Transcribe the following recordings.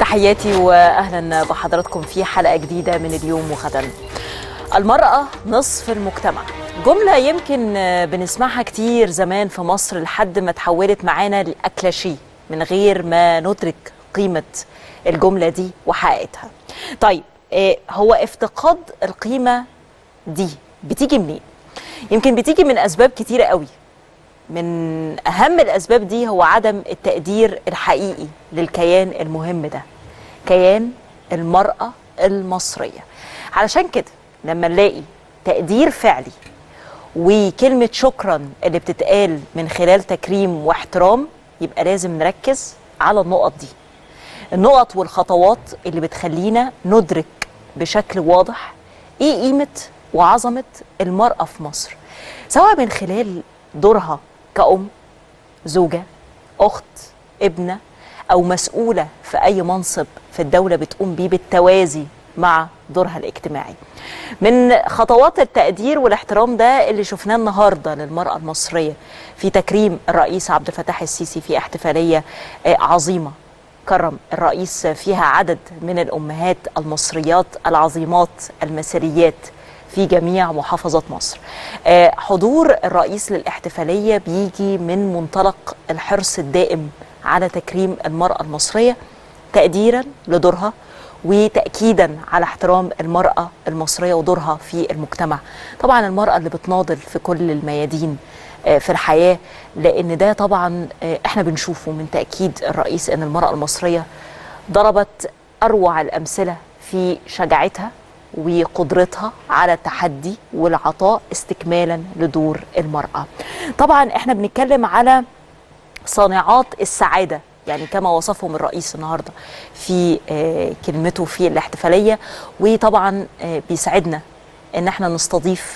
تحياتي واهلا بحضراتكم في حلقه جديده من اليوم وغدا. المراه نصف المجتمع. جمله يمكن بنسمعها كتير زمان في مصر لحد ما تحولت معانا لاكلاشيه من غير ما ندرك قيمه الجمله دي وحقيقتها. طيب هو افتقاد القيمه دي بتيجي منين؟ يمكن بتيجي من اسباب كتيره قوي. من اهم الاسباب دي هو عدم التقدير الحقيقي للكيان المهم ده كيان المراه المصريه علشان كده لما نلاقي تقدير فعلي وكلمه شكرا اللي بتتقال من خلال تكريم واحترام يبقى لازم نركز على النقط دي النقط والخطوات اللي بتخلينا ندرك بشكل واضح ايه قيمه وعظمه المراه في مصر سواء من خلال دورها كأم زوجة أخت ابنة أو مسؤولة في أي منصب في الدولة بتقوم بيه بالتوازي مع دورها الاجتماعي من خطوات التقدير والاحترام ده اللي شفناه النهارده للمرأة المصرية في تكريم الرئيس عبد الفتاح السيسي في احتفالية عظيمة كرم الرئيس فيها عدد من الأمهات المصريات العظيمات المثاليات في جميع محافظات مصر حضور الرئيس للاحتفالية بيجي من منطلق الحرص الدائم على تكريم المرأة المصرية تقديرا لدورها وتأكيدا على احترام المرأة المصرية ودورها في المجتمع طبعا المرأة اللي بتناضل في كل الميادين في الحياة لأن ده طبعا احنا بنشوفه من تأكيد الرئيس أن المرأة المصرية ضربت أروع الأمثلة في شجاعتها وقدرتها على التحدي والعطاء استكمالا لدور المرأة طبعا احنا بنتكلم على صانعات السعادة يعني كما وصفهم الرئيس النهاردة في كلمته في الاحتفالية وطبعا بيسعدنا ان احنا نستضيف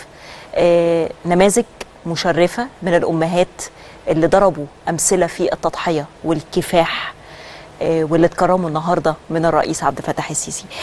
نماذج مشرفة من الأمهات اللي ضربوا أمثلة في التضحية والكفاح واللي اتكرموا النهارده من الرئيس عبد الفتاح السيسي